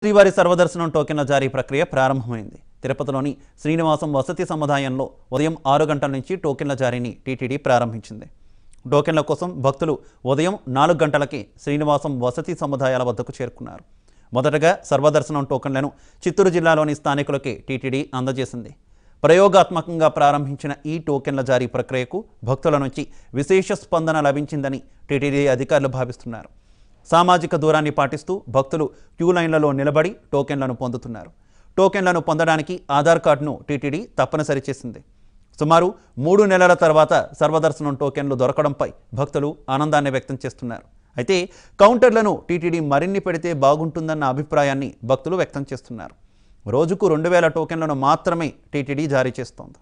శ్రీవారి సర్వదర్శనం టోకెన్ల జారీ ప్రక్రియ ప్రారంభమైంది తిరుపతిలోని శ్రీనివాసం వసతి సముదాయంలో ఉదయం ఆరు గంటల నుంచి టోకెన్ల జారీని టీటీడీ ప్రారంభించింది టోకెన్ల కోసం భక్తులు ఉదయం నాలుగు గంటలకి శ్రీనివాసం వసతి సముదాయాల వద్దకు చేరుకున్నారు మొదటగా సర్వదర్శనం టోకెన్లను చిత్తూరు జిల్లాలోని స్థానికులకి టీటీడీ అందజేసింది ప్రయోగాత్మకంగా ప్రారంభించిన ఈ టోకెన్ల జారీ ప్రక్రియకు భక్తుల నుంచి విశేష స్పందన లభించిందని టీటీడీ అధికారులు భావిస్తున్నారు సామాజిక దూరాన్ని పాటిస్తూ భక్తులు క్యూ లైన్లలో నిలబడి టోకెన్లను పొందుతున్నారు టోకెన్లను పొందడానికి ఆధార్ కార్డును టీటీడీ తప్పనిసరి చేసింది సుమారు మూడు నెలల తర్వాత సర్వదర్శనం టోకెన్లు దొరకడంపై భక్తులు ఆనందాన్ని వ్యక్తం చేస్తున్నారు అయితే కౌంటర్లను టీటీడీ మరిన్ని పెడితే బాగుంటుందన్న అభిప్రాయాన్ని భక్తులు వ్యక్తం చేస్తున్నారు రోజుకు రెండు వేల టోకెన్లను మాత్రమే టీటీడీ జారీ చేస్తోంది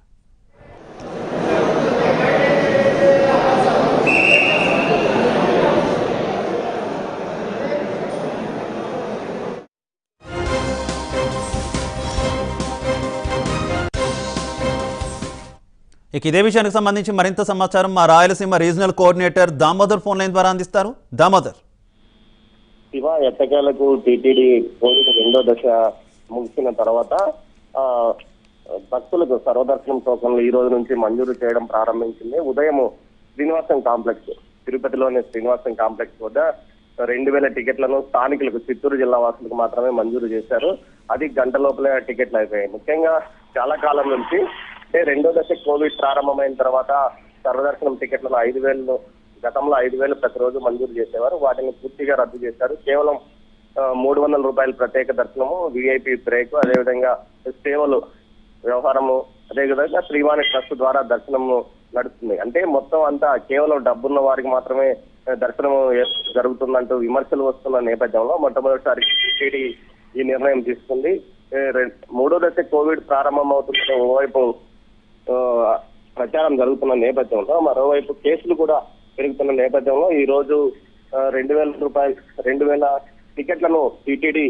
ఇక ఇదే విషయానికి సంబంధించి మరింత సమాచారం మా Rayalaseema regional coordinator Damodar phone line ద్వారా అందిస్తారు దామోదర్ శివ ఎట్టకేలకు టీటీడీ కోవిడ్ రెండో దశ ముగిసిన తర్వాత ఆ, భక్తులకు సర్వదర్శనం టోకన్లు ఈ రోజు నుంచి మంజూరు చేయడం ప్రారంభించింది ఉదయం శ్రీనివాసం కాంప్లెక్స్ తిరుపతిలోని శ్రీనివాసం కాంప్లెక్స్ వద్ద రెండు వేల టికెట్లను స్థానికులకు చిత్తూరు జిల్లా వాసులకు మాత్రమే మంజూరు చేశారు అది గంట లోపలే టికెట్లు అయిపోయాయి ముఖ్యంగా చాలా కాలం నుంచి అంటే రెండో దశ కోవిడ్ ప్రారంభమైన తర్వాత సర్వదర్శనం టికెట్లను ఐదు వేలు గతంలో ఐదు వేలు ప్రతిరోజు మంజూరు చేసేవారు వాటిని పూర్తిగా రద్దు చేశారు కేవలం ఆ, మూడు వందల రూపాయల ప్రత్యేక దర్శనము విఐపి బ్రేక్ అదేవిధంగా సేవలు వ్యవహారము అదేవిధంగా శ్రీవాణి ట్రస్ట్ ద్వారా దర్శనము నడుస్తుంది అంటే మొత్తం అంతా కేవలం డబ్బున్న వారికి మాత్రమే ఆ, దర్శనము ఏ- జరుగుతుందంటూ విమర్శలు వస్తున్న నేపథ్యంలో మొట్టమొదటిసారి టీటీడీ ఈ నిర్ణయం తీసుకుంది ఏ, రెం- మూడో దశ కోవిడ్ ప్రారంభం అవుతున్న ఓవైపు ఆ, ప్రచారం జరుగుతున్న నేపథ్యంలో మరోవైపు కేసులు కూడా పెరుగుతున్న నేపథ్యంలో ఈ రోజు ఆ, రెండు వేల రూపాయలు రెండు వేల టికెట్లను టీటీడీ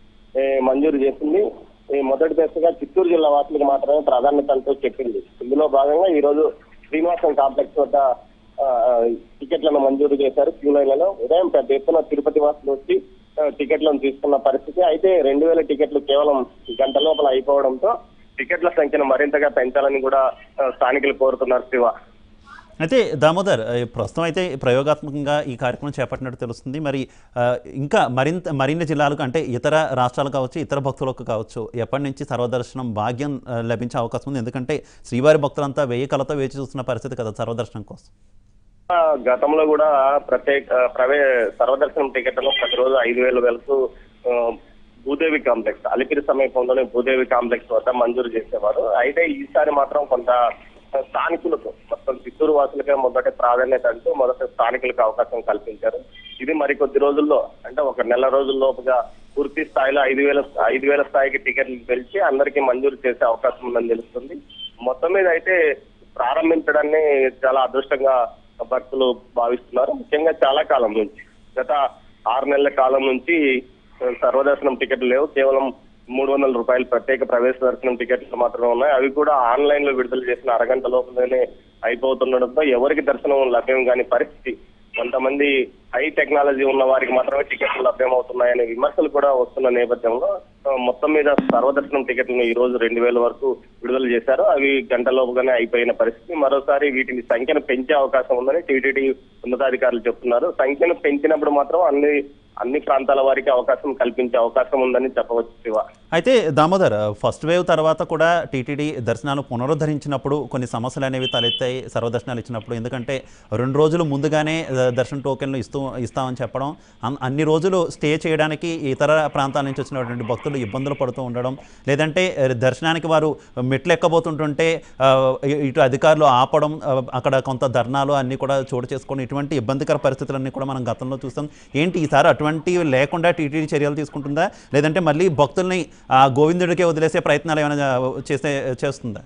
మంజూరు చేసింది ఈ మొదటి దశగా చిత్తూరు జిల్లా వాసులకు మాత్రమే ప్రాధాన్యత అంటూ చెప్పింది ఇందులో భాగంగా ఈ రోజు శ్రీనివాసం కాంప్లెక్స్ వద్ద ఆ, టికెట్లను మంజూరు చేశారు క్యూ లైన్లలో ఉదయం పెద్ద ఎత్తున తిరుపతి వాసులు వచ్చి ఆ, టికెట్లను తీసుకున్న పరిస్థితి అయితే రెండు వేల టికెట్లు కేవలం గంట లోపల అయిపోవడంతో టికెట్ల సంఖ్యను మరింతగా పెంచాలని కూడా ఆ, స్థానికులు కోరుతున్నారు శివ అయితే దామోదర్ ఆ, ప్రస్తుతం అయితే ప్రయోగాత్మకంగా ఈ కార్యక్రమం చేపట్టినట్టు తెలుస్తుంది మరి ఆ, ఇంకా మరింత మరిన్ని జిల్లాలకు అంటే ఇతర రాష్ట్రాలు కావచ్చు ఇతర భక్తులకు కావచ్చు ఎప్పటి నుంచి సర్వదర్శనం భాగ్యం ఆ, లభించే అవకాశం ఉంది ఎందుకంటే శ్రీవారి భక్తులంతా వెయ్యి కలతో వేచి చూస్తున్న పరిస్థితి కదా సర్వదర్శనం కోసం ఆ, గతంలో కూడా ప్రత్యేక ఆ, ప్రవే సర్వదర్శనం టికెట్లను ప్రతిరోజు ఐదు వేల వేలకు ఆ, భూదేవి కాంప్లెక్స్ అలిపిరి సమీపంలోని భూదేవి కాంప్లెక్స్ వద్ద మంజూరు చేసేవారు అయితే ఈసారి మాత్రం కొంత స్థానికులకు మొత్తం చిత్తూరు వాసులకే మొదటి ప్రాధాన్యత అంటూ మొదట స్థానికులకు అవకాశం కల్పించారు ఇది మరికొద్ది రోజుల్లో అంటే ఒక నెల రోజుల్లోపుగా పూర్తి స్థాయిలో ఐదు వేల ఐదు వేల స్థాయికి టికెట్లు పెంచి అందరికీ మంజూరు చేసే అవకాశం ఉందని తెలుస్తుంది మొత్తం మీద అయితే ప్రారంభించడాన్ని చాలా అదృష్టంగా భక్తులు భావిస్తున్నారు ముఖ్యంగా చాలా కాలం నుంచి గత ఆరు నెలల కాలం నుంచి సర్వదర్శనం టికెట్లు లేవు కేవలం మూడు వందల రూపాయలు ప్రత్యేక ప్రవేశ దర్శనం టికెట్లు మాత్రమే ఉన్నాయి అవి కూడా ఆన్లైన్ లో విడుదల చేసిన అరగంట లోపలనే అయిపోతుండడంతో ఎవరికి దర్శనం లభ్యం కాని పరిస్థితి కొంతమంది హై టెక్నాలజీ ఉన్న వారికి మాత్రమే టికెట్లు లభ్యమవుతున్నాయనే విమర్శలు కూడా వస్తున్న నేపథ్యంలో ఆ, మొత్తం మీద సర్వదర్శనం టికెట్లను ఈ రోజు రెండు వేల వరకు విడుదల చేశారు అవి గంటలోపుగానే అయిపోయిన పరిస్థితి మరోసారి వీటిని సంఖ్యను పెంచే అవకాశం ఉందని టీటీడీ ఉన్నతాధికారులు చెప్తున్నారు సంఖ్యను పెంచినప్పుడు మాత్రం అన్ని అన్ని ప్రాంతాల వారికి అవకాశం కల్పించే అవకాశం ఉందని చెప్పవచ్చు శివ అయితే దామోదర్ ఫస్ట్ వేవ్ తర్వాత కూడా టీటీడీ దర్శనాలు పునరుద్ధరించినప్పుడు కొన్ని సమస్యలు అనేవి తలెత్తాయి సర్వదర్శనాలు ఇచ్చినప్పుడు ఎందుకంటే రెండు రోజులు ముందుగానే ఆ, దర్శన టోకెన్లు ఇస్తూ ఇస్తామని చెప్పడం అన్- అన్ని రోజులు స్టే చేయడానికి ఇతర ప్రాంతాల నుంచి వచ్చినటువంటి భక్తులు ఇబ్బందులు పడుతూ ఉండడం లేదంటే ఆ, దర్శనానికి వారు మెట్లు ఎక్కబోతుంటుంటే ఆ, ఇ- ఇటు అధికారులు ఆపడం ఆ, అక్కడ కొంత ధర్నాలు అన్నీ కూడా చోటు చేసుకొని ఇటువంటి ఇబ్బందికర పరిస్థితులన్నీ కూడా మనం గతంలో చూసాం ఏంటి ఈసారి అటువంటివి లేకుండా టీటీడీ చర్యలు తీసుకుంటుందా లేదంటే మళ్ళీ భక్తుల్ని ఆ గోవిందుడికే వదిలేసే ప్రయత్నాలు ఏమైనా చేసే చేస్తుందా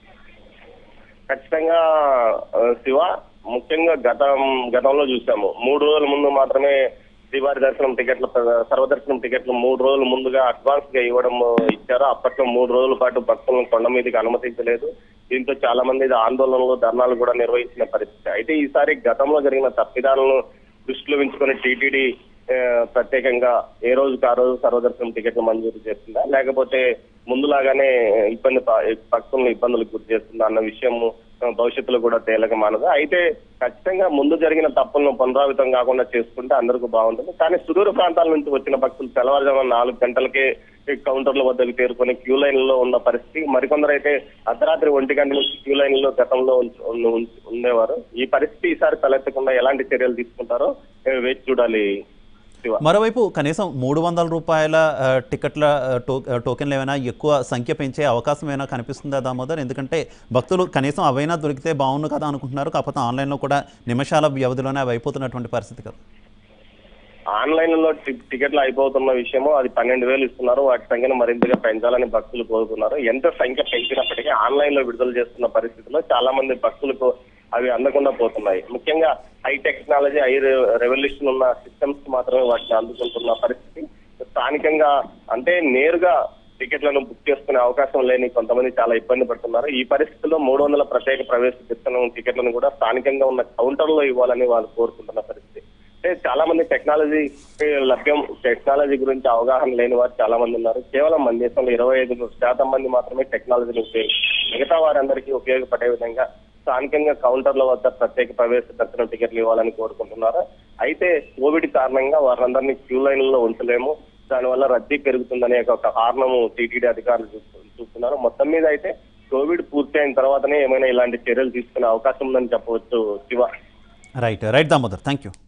ఖచ్చితంగా ఆ, శివ ముఖ్యంగా గతం గతంలో చూసాము మూడు రోజుల ముందు మాత్రమే శ్రీవారి దర్శనం టికెట్లు సర్వదర్శనం టికెట్లు మూడు రోజులు ముందుగా అడ్వాన్స్ గా ఇవ్వడం ఇచ్చారు అప్పట్లో మూడు రోజుల పాటు భక్తులను కొండ మీదకి అనుమతించలేదు దీంతో చాలా మంది ఆందోళనలు ధర్నాలు కూడా నిర్వహించిన పరిస్థితి అయితే ఈసారి గతంలో జరిగిన తప్పిదాలను దృష్టిలో ఉంచుకొని టీటీడీ ఆ, ప్రత్యేకంగా ఏ రోజుకి ఆ రోజు సర్వదర్శనం టికెట్లు మంజూరు చేస్తుందా లేకపోతే ముందులాగానే ఇబ్బంది ప- భక్తులను ఇబ్బందులకు గురి చేస్తుందా అన్న విషయం ఆ, భవిష్యత్తులో కూడా తేలక మానదు అయితే ఖచ్చితంగా ముందు జరిగిన తప్పులను పునరావృతం కాకుండా చేసుకుంటే అందరికీ బాగుంటుంది కానీ సుదూర ప్రాంతాల నుంచి వచ్చిన భక్తులు తెల్లవారుజామున నాలుగు గంటలకే ఈ కౌంటర్ల వద్దకు చేరుకొని క్యూ లైన్లలో ఉన్న పరిస్థితి మరికొందరు అయితే అర్ధరాత్రి ఒంటి గంట నుంచి క్యూ లైన్లో గతంలో ఉంచ- ఉన్న- ఉంచ- ఉండేవారు ఈ పరిస్థితి ఈసారి తలెత్తకుండా ఎలాంటి చర్యలు తీసుకుంటారో ఏ, వేచి చూడాలి శివ మరోవైపు కనీసం మూడు వందల రూపాయల ఆ, టికెట్ల ఆ, టో ఆ, టోకెన్లు ఏమైనా ఎక్కువ సంఖ్య పెంచే అవకాశం ఏమైనా కనిపిస్తుందా దామోదర్ ఎందుకంటే భక్తులు కనీసం అవైనా దొరికితే బాగుండు కదా అనుకుంటున్నారు కాకపోతే ఆన్లైన్లో కూడా నిమిషాల వ్యవధిలోనే అవి అయిపోతున్నటువంటి పరిస్థితి కదా ఆన్లైన్ లో టి- టికెట్లు అయిపోతున్న విషయము అది పన్నెండు వేలు ఇస్తున్నారు వాటి సంఖ్యను మరింతగా పెంచాలని భక్తులు కోరుతున్నారు ఎంత సంఖ్య పెంచినప్పటికీ ఆన్లైన్ లో విడుదల చేస్తున్న పరిస్థితిలో చాలా మంది భక్తులకు అవి అందకుండా పోతున్నాయి ముఖ్యంగా హై టెక్నాలజీ హై రెవల్యూషన్ ఉన్న సిస్టమ్స్ మాత్రమే వాటిని అందుకుంటున్న పరిస్థితి స్థానికంగా అంటే నేరుగా టికెట్లను బుక్ చేసుకునే అవకాశం లేని కొంతమంది చాలా ఇబ్బంది పడుతున్నారు ఈ పరిస్థితిలో మూడు వందల ప్రత్యేక ప్రవేశ దర్శనం టికెట్లను కూడా స్థానికంగా ఉన్న కౌంటర్లో ఇవ్వాలని వాళ్ళు కోరుకుంటున్న పరిస్థితి అంటే చాలా మంది టెక్నాలజీ లభ్యం టెక్నాలజీ గురించి అవగాహన లేని వారు చాలా మంది ఉన్నారు కేవలం మన దేశంలో ఇరవై ఐదు శాతం మంది మాత్రమే టెక్నాలజీని ఉపయోగిస్తారు మిగతా వారందరికీ ఉపయోగపడే విధంగా స్థానికంగా కౌంటర్ల వద్ద ప్రత్యేక ప్రవేశ దర్శనం టికెట్లు ఇవ్వాలని కోరుకుంటున్నారు అయితే కోవిడ్ కారణంగా వారందరినీ క్యూ లైన్లలో ఉంచలేము దానివల్ల రద్దీ పెరుగుతుందనే ఒక కారణము టీటీడీ అధికారులు చూస్తు- చూస్తున్నారు మొత్తం మీద అయితే కోవిడ్ పూర్తి అయిన తర్వాతనే ఏమైనా ఇలాంటి చర్యలు తీసుకునే అవకాశం ఉందని చెప్పవచ్చు Shiva right right Damodar thank you